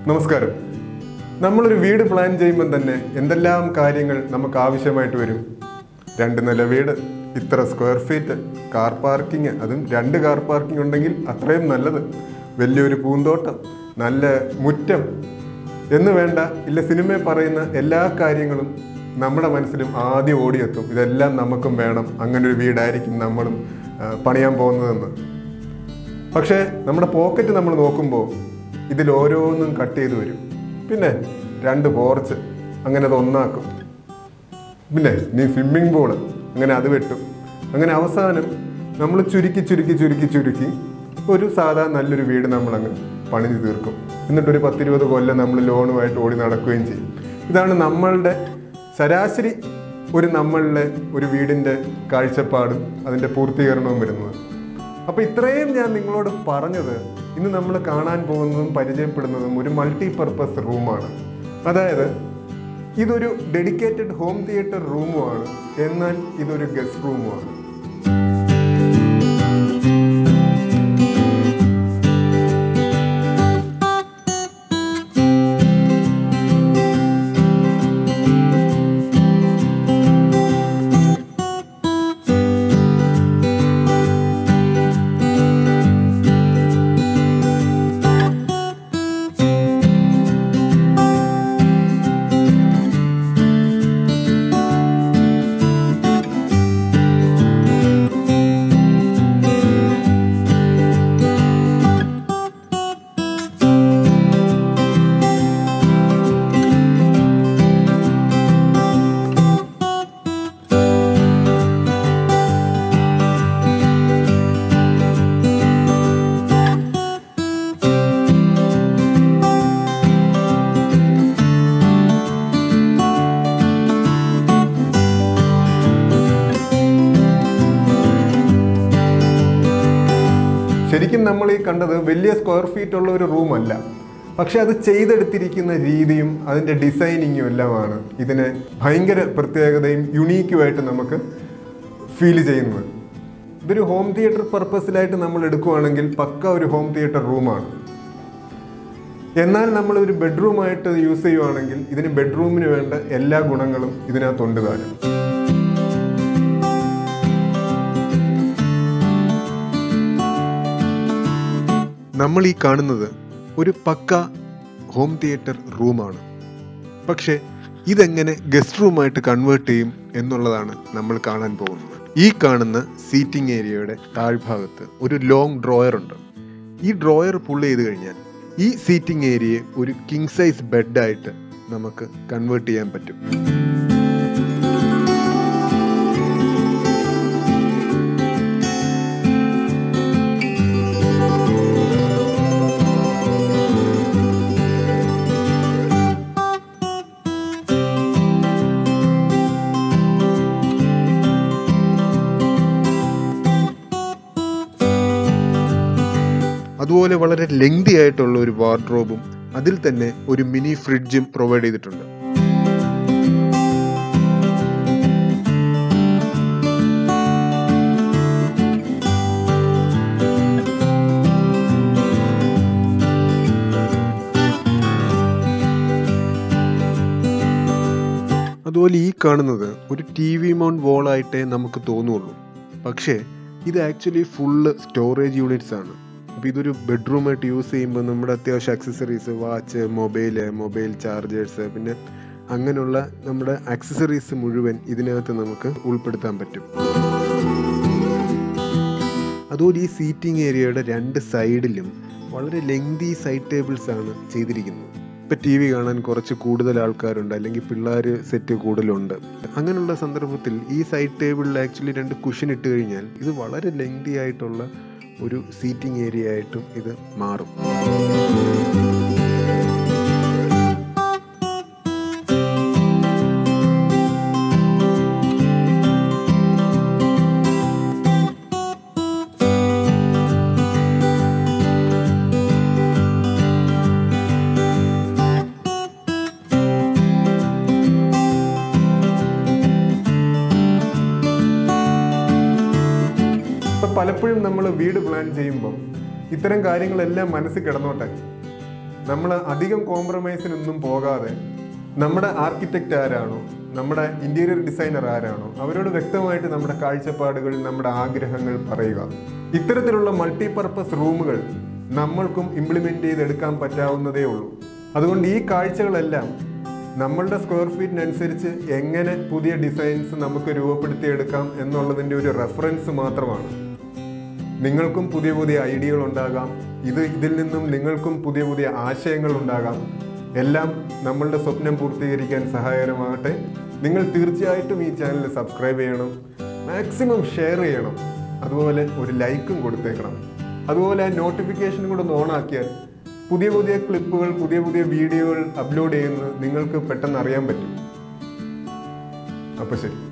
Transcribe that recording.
നമസ്കാരം നമ്മളൊരു വീട് പ്ലാൻ ചെയ്യുമ്പോൾ തന്നെ എന്തെല്ലാം കാര്യങ്ങൾ നമുക്ക് ആവശ്യമായിട്ട് വരും രണ്ട് നില വീട് ഇത്ര സ്ക്വയർ ഫീറ്റ് കാർ പാർക്കിംഗ് അതും രണ്ട് കാർ പാർക്കിംഗ് ഉണ്ടെങ്കിൽ അത്രയും നല്ലത് വലിയൊരു പൂന്തോട്ടം നല്ല മുറ്റം എന്ന് വേണ്ട ഇല്ല സിനിമയിൽ പറയുന്ന എല്ലാ കാര്യങ്ങളും നമ്മുടെ മനസ്സിലും ആദ്യം ഓടിയെത്തും ഇതെല്ലാം നമുക്കും വേണം അങ്ങനെ ഒരു വീടായിരിക്കും നമ്മളും ആ, പണിയാൻ പോകുന്നതെന്ന് പക്ഷേ നമ്മുടെ പോക്കറ്റ് നമ്മൾ നോക്കുമ്പോൾ ഇതിൽ ഓരോന്നും കട്ട് ചെയ്ത് വരും പിന്നെ രണ്ട് പോർച്ച് അങ്ങനെ അത് ഒന്നാക്കും പിന്നെ നീ സ്വിമ്മിംഗ് പൂള് അങ്ങനെ അത് വെട്ടും അങ്ങനെ അവസാനം നമ്മൾ ചുരുക്കി ചുരുക്കി ചുരുക്കി ചുരുക്കി ഒരു സാധാ നല്ലൊരു വീട് നമ്മളങ്ങ് പണിഞ്ഞു തീർക്കും എന്നിട്ടൊരു പത്തിരുപത് കൊല്ലം നമ്മൾ ലോണുമായിട്ട് ഓടി നടക്കുകയും ചെയ്യും ഇതാണ് നമ്മളുടെ ശരാശരി ഒരു നമ്മളുടെ ഒരു വീടിൻ്റെ കാഴ്ചപ്പാടും അതിൻ്റെ പൂർത്തീകരണവും വരുന്നത് അപ്പോൾ ഇത്രയും ഞാൻ നിങ്ങളോട് പറഞ്ഞത് ഇന്ന് നമ്മൾ കാണാൻ പോകുന്നതും പരിചയപ്പെടുന്നതും ഒരു മൾട്ടി പർപ്പസ് റൂമാണ് അതായത് ഇതൊരു ഡെഡിക്കേറ്റഡ് ഹോം തിയേറ്റർ റൂമുമാണ് എന്നാൽ ഇതൊരു ഗസ്റ്റ് റൂമുമാണ് ശരിക്കും നമ്മൾ ഈ കണ്ടത് വലിയ സ്ക്വയർ ഫീറ്റ് ഉള്ള ഒരു റൂമല്ല പക്ഷെ അത് ചെയ്തെടുത്തിരിക്കുന്ന രീതിയും അതിൻ്റെ ഡിസൈനിങ്ങും എല്ലാമാണ് ഇതിനെ ഭയങ്കര പ്രത്യേകതയും യുണീക്കുമായിട്ട് നമുക്ക് ഫീൽ ചെയ്യുന്നത് ഇതൊരു ഹോം തിയേറ്റർ പർപ്പസിലായിട്ട് നമ്മൾ എടുക്കുവാണെങ്കിൽ പക്ക ഒരു ഹോം തിയേറ്റർ റൂമാണ് എന്നാൽ നമ്മൾ ഒരു ബെഡ്റൂമായിട്ട് യൂസ് ചെയ്യുവാണെങ്കിൽ ഇതിന് ബെഡ്റൂമിന് വേണ്ട എല്ലാ ഗുണങ്ങളും ഇതിനകത്തുണ്ട് താനും നമ്മൾ ഈ കാണുന്നത് ഒരു പക്ക ഹോം തിയേറ്റർ റൂമാണ് പക്ഷേ ഇതെങ്ങനെ ഗസ്റ്റ് റൂമായിട്ട് കൺവേർട്ട് ചെയ്യും എന്നുള്ളതാണ് നമ്മൾ കാണാൻ പോകുന്നത് ഈ കാണുന്ന സീറ്റിംഗ് ഏരിയയുടെ താഴ്ഭാഗത്ത് ഒരു ലോങ് ഡ്രോയർ ഉണ്ട് ഈ ഡ്രോയർ പുള്ള് ചെയ്ത് കഴിഞ്ഞാൽ ഈ സീറ്റിംഗ് ഏരിയയെ ഒരു കിങ് സൈസ് ബെഡായിട്ട് നമുക്ക് കൺവേർട്ട് ചെയ്യാൻ പറ്റും അതുപോലെ വളരെ ലെങ്തി ആയിട്ടുള്ള ഒരു വാർഡ്രോബും അതിൽ തന്നെ ഒരു മിനി ഫ്രിഡ്ജും പ്രൊവൈഡ് ചെയ്തിട്ടുണ്ട് അതുപോലെ ഈ കാണുന്നത് ഒരു ടി വി മൗണ്ട് വോളായിട്ടേ നമുക്ക് തോന്നുള്ളൂ പക്ഷേ ഇത് ആക്ച്വലി ഫുള്ള് സ്റ്റോറേജ് യൂണിറ്റ്സ് ആണ് അപ്പോൾ ഇതൊരു ബെഡ്റൂമായിട്ട് യൂസ് ചെയ്യുമ്പോൾ നമ്മുടെ അത്യാവശ്യം accessories watch mobile mobile chargers പിന്നെ അങ്ങനെയുള്ള നമ്മുടെ അക്സസറീസ് മുഴുവൻ ഇതിനകത്ത് നമുക്ക് ഉൾപ്പെടുത്താൻ പറ്റും അതുപോലെ ഈ സീറ്റിംഗ് ഏരിയയുടെ രണ്ട് സൈഡിലും വളരെ ലെങ്തി സൈഡ് ടേബിൾസ് ആണ് ചെയ്തിരിക്കുന്നത് ഇപ്പം ടി വി കാണാൻ കുറച്ച് കൂടുതൽ ആൾക്കാരുണ്ട് അല്ലെങ്കിൽ പിള്ളേർ സെറ്റ് കൂടുതലുണ്ട് അങ്ങനെയുള്ള സന്ദർഭത്തിൽ ഈ സൈഡ് ടേബിളിൽ ആക്ച്വലി രണ്ട് കുഷൻ ഇട്ട് കഴിഞ്ഞാൽ ഇത് വളരെ ലെങ്തി ആയിട്ടുള്ള ഒരു സീറ്റിംഗ് ഏരിയ ആയിട്ടും ഇത് മാറും ഇപ്പം പലപ്പോഴും നമ്മൾ വീട് പ്ലാൻ ചെയ്യുമ്പോൾ ഇത്തരം കാര്യങ്ങളെല്ലാം മനസ്സിൽ കിടന്നോട്ടെ നമ്മൾ അധികം കോംപ്രമൈസിനൊന്നും പോകാതെ നമ്മുടെ ആർക്കിടെക്റ്റ് ആരാണോ നമ്മുടെ ഇന്റീരിയർ ഡിസൈനർ ആരാണോ അവരോട് വ്യക്തമായിട്ട് നമ്മുടെ കാഴ്ചപ്പാടുകൾ നമ്മുടെ ആഗ്രഹങ്ങൾ പറയുക ഇത്തരത്തിലുള്ള മൾട്ടിപർപ്പസ് റൂമുകൾ നമ്മൾക്കും ഇംപ്ലിമെന്റ് ചെയ്തെടുക്കാൻ പറ്റാവുന്നതേ ഉള്ളൂ അതുകൊണ്ട് ഈ കാഴ്ചകളെല്ലാം നമ്മളുടെ സ്ക്വയർ ഫീറ്റിനനുസരിച്ച് എങ്ങനെ പുതിയ ഡിസൈൻസ് നമുക്ക് രൂപപ്പെടുത്തിയെടുക്കാം എന്നുള്ളതിൻ്റെ ഒരു റെഫറൻസ് മാത്രമാണ് നിങ്ങൾക്കും പുതിയ പുതിയ ഐഡിയകൾ ഉണ്ടാകാം ഇത് ഇതിൽ നിന്നും നിങ്ങൾക്കും പുതിയ പുതിയ ആശയങ്ങൾ ഉണ്ടാകാം എല്ലാം നമ്മളുടെ സ്വപ്നം പൂർത്തീകരിക്കാൻ സഹായകരമാകട്ടെ നിങ്ങൾ തീർച്ചയായിട്ടും ഈ ചാനൽ സബ്സ്ക്രൈബ് ചെയ്യണം മാക്സിമം ഷെയർ ചെയ്യണം അതുപോലെ ഒരു ലൈക്കും കൊടുത്തേക്കണം അതുപോലെ നോട്ടിഫിക്കേഷൻ കൂടെ ഒന്ന് ഓണാക്കിയാൽ പുതിയ പുതിയ ക്ലിപ്പുകൾ പുതിയ പുതിയ വീഡിയോകൾ അപ്ലോഡ് ചെയ്യുന്നത് നിങ്ങൾക്ക് പെട്ടെന്ന് അറിയാൻ പറ്റും അപ്പോൾ ശരി